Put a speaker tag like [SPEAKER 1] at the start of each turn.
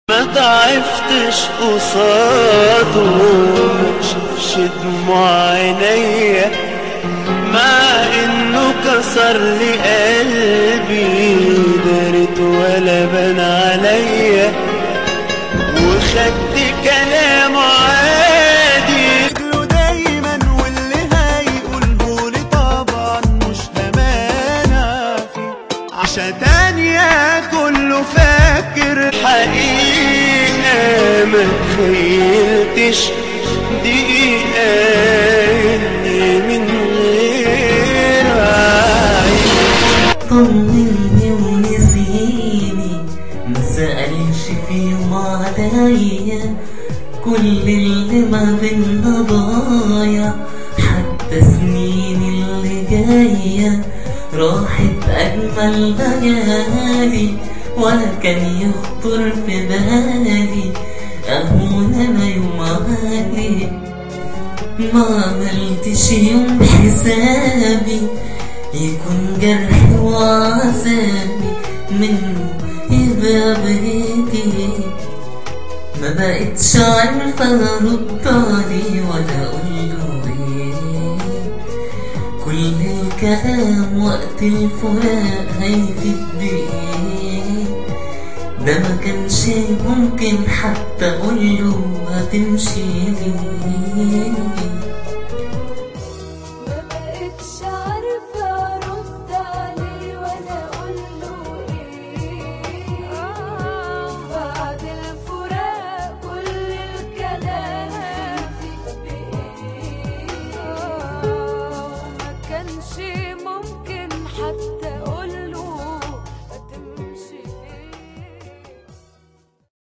[SPEAKER 1] ما ضعفتش قصاده شافش دموع عينيا مع انه كسر لي قلبي دارت ولا بان عليا وخدت كلامه عادي
[SPEAKER 2] له دايما واللي هيقوله لي طبعا مش همانة فيه عشان تانية كله فاكر
[SPEAKER 1] حقيقة ما تخيلتش دقيقة إني من غير عايش
[SPEAKER 3] طمني ونسيني ما سألش في يوم عليا كل اللي ما بينا ضايع حتى سنين اللي جاية راحت أجمل ليالي ولا كان يخطر في بالي أهون أنا يوم علي ما عملتش يوم حسابي يكون جرحي وعذابي منه يبقى بيتي ما بقتش عارفة ارد عليه ولا اقوله ايه كل الكلام وقت الفراق هيفيد بايه ده ما كانش ممكن حتى اقوله هتمشي ليه